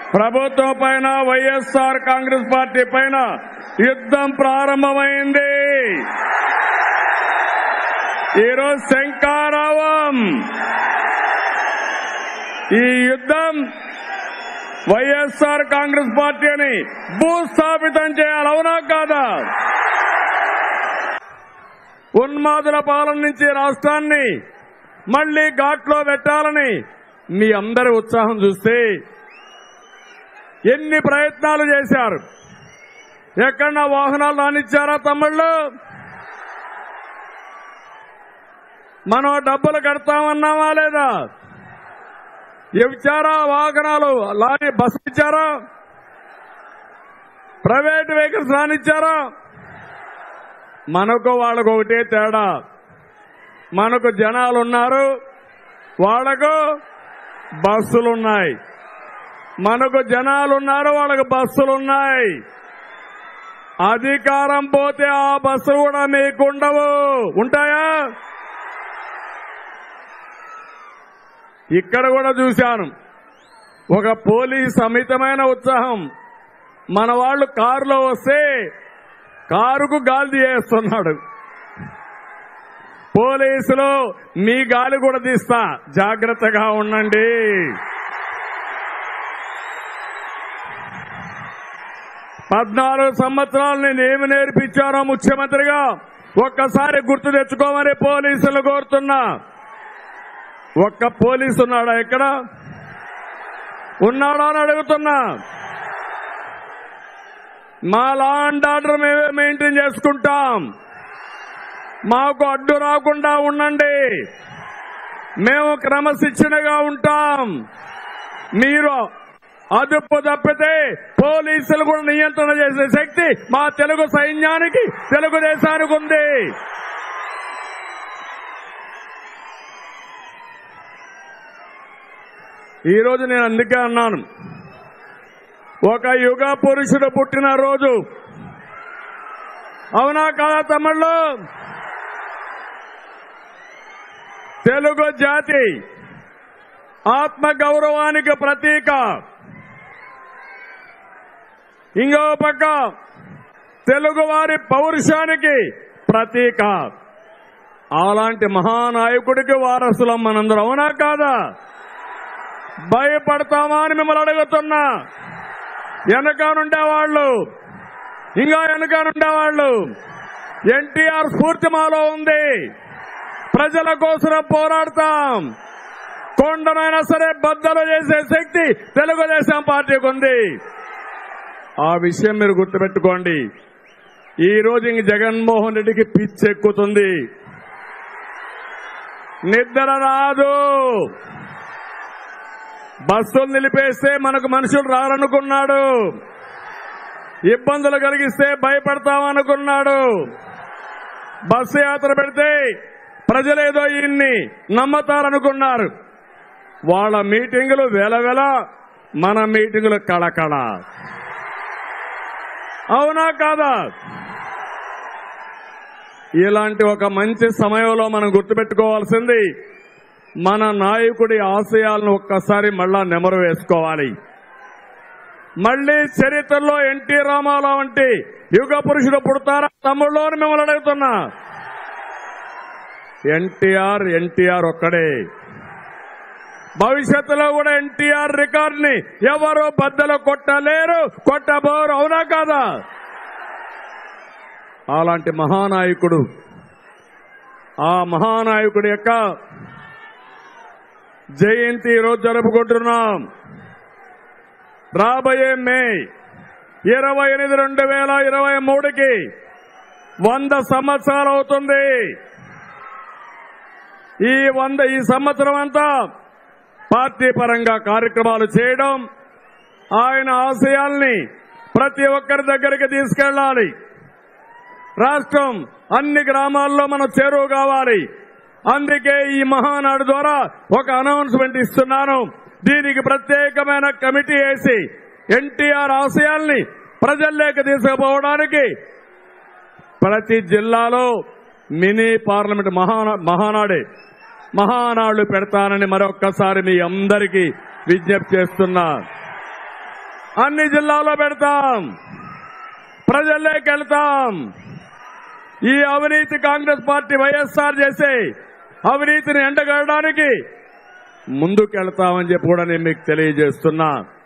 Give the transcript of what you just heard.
ప్రభుత్వం పైన వైఎస్ఆర్ కాంగ్రెస్ పార్టీ పైన యుద్ధం ప్రారంభమైంది ఈరోజు శంకారావం ఈ యుద్ధం వైఎస్ఆర్ కాంగ్రెస్ పార్టీని భూస్థాపితం చేయాలి అవునా కాదా ఉన్మాదుల పాలన నుంచి రాష్ట్రాన్ని మళ్లీ ఘాట్లో పెట్టాలని మీ అందరి ఉత్సాహం చూస్తే ఎన్ని ప్రయత్నాలు చేశారు ఎక్కడన్నా వాహనాలు రానిచ్చారా తమ్ముళ్ళు మనం డబ్బులు కడతామన్నామా లేదా ఇచ్చారా వాహనాలు లారీ బస్సు ఇచ్చారా ప్రైవేట్ వెహికల్స్ రానిచ్చారా మనకు వాళ్ళకు ఒకటే తేడా మనకు జనాలు ఉన్నారు వాళ్ళకు బస్సులున్నాయి మనకు జనాలు ఉన్నారు వాళ్ళకు బస్సులున్నాయి అధికారం పోతే ఆ బస్సు కూడా మీకు ఉండవు ఉంటాయా ఇక్కడ కూడా చూశాను ఒక పోలీస్ అమితమైన ఉత్సాహం మన వాళ్ళు కారులో వస్తే కారుకు గాలి తీయేస్తున్నాడు పోలీసులు మీ గాలి కూడా తీస్తా జాగ్రత్తగా ఉండండి పద్నాలుగు సంవత్సరాలు నేను ఏమి నేర్పించానో ముఖ్యమంత్రిగా ఒక్కసారి గుర్తు తెచ్చుకోమని పోలీసులు కోరుతున్నా ఒక్క పోలీసు ఉన్నాడా ఇక్కడ ఉన్నాడా అని అడుగుతున్నా మా లా అండ్ ఆర్డర్ మేమే మెయింటైన్ చేసుకుంటాం మాకు అడ్డు రాకుండా ఉండండి మేము క్రమశిక్షణగా ఉంటాం మీరు అదుపు తప్పితే పోలీసులు కూడా నియంత్రణ చేసే శక్తి మా తెలుగు సైన్యానికి తెలుగుదేశానికి ఉంది ఈ రోజు నేను అందుకే అన్నాను ఒక యుగ పురుషుడు పుట్టిన రోజు అవునా కాదా తమ్ముళ్ళు తెలుగు జాతి ఆత్మ గౌరవానికి ప్రతీక ఇంకో పక్క తెలుగు వారి పౌరుషానికి ప్రతీక అలాంటి మహానాయకుడికి వారసులం మనందరం అవునా కాదా భయపడతామా అని మిమ్మల్ని అడుగుతున్నా వెనకానుండేవాళ్ళు ఇంకా వెనకానుండేవాళ్ళు ఎన్టీఆర్ స్ఫూర్తి మాలో ఉంది ప్రజల కోసం పోరాడతాం కొండనైనా సరే బద్దలు చేసే శక్తి తెలుగుదేశం పార్టీకి ఉంది ఆ విషయం మీరు గుర్తుపెట్టుకోండి ఈ రోజు ఇంక జగన్మోహన్ రెడ్డికి పిచ్చెక్కుతుంది నిద్ర రాదు బస్సులు నిలిపేస్తే మనకు మనుషులు రారనుకున్నాడు ఇబ్బందులు కలిగిస్తే భయపడతామనుకున్నాడు బస్సు యాత్ర పెడితే ప్రజలేదో ఈయన్ని నమ్మతారనుకున్నారు వాళ్ళ మీటింగులు వెలవెల మన మీటింగులు కళకళ అవునా కాదా ఇలాంటి ఒక మంచి సమయంలో మనం గుర్తుపెట్టుకోవాల్సింది మన నాయకుడి ఆశయాలను ఒక్కసారి మళ్ళా నెమరు వేసుకోవాలి మళ్లీ చరిత్రలో ఎన్టీ రామారావు వంటి యుగ పురుషుడు పుడతారా తమ్ముళ్ళు అని మిమ్మల్ని అడుగుతున్నా ఎన్టీఆర్ ఎన్టీఆర్ ఒక్కడే భవిష్యత్తులో కూడా ఎన్టీఆర్ రికార్డుని ఎవరు బద్దలు కొట్టలేరు కొట్టబోరు అవునా కాదా అలాంటి మహానాయకుడు ఆ మహానాయకుడి యొక్క జయంతి ఈరోజు జరుపుకుంటున్నాం రాబోయే మే ఇరవై ఎనిమిది రెండు వేల ఇరవై మూడుకి వంద సంవత్సరాలు అవుతుంది ఈ వంద ఈ సంవత్సరం అంతా పార్టీ పరంగా కార్యక్రమాలు చేయడం ఆయన ఆశయాల్ని ప్రతి ఒక్కరి దగ్గరికి తీసుకెళ్లాలి రాష్ట్రం అన్ని గ్రామాల్లో మనం చేరువ కావాలి అందుకే ఈ మహానాడు ద్వారా ఒక అనౌన్స్మెంట్ ఇస్తున్నాను దీనికి ప్రత్యేకమైన కమిటీ వేసి ఎన్టీఆర్ ఆశయాల్ని ప్రజల్లోకి తీసుకుపోవడానికి ప్రతి జిల్లాలో మినీ పార్లమెంట్ మహానా మహానాడే మహానాడు పెడతానని మరొక్కసారి మీ అందరికీ విజ్ఞప్తి చేస్తున్నా అన్ని జిల్లాల్లో పెడతాం ప్రజల్లోకి వెళ్తాం ఈ అవినీతి కాంగ్రెస్ పార్టీ వైఎస్ఆర్ చేసే అవినీతిని ఎండగడడానికి ముందుకెళ్తామని చెప్పి కూడా నేను మీకు తెలియజేస్తున్నా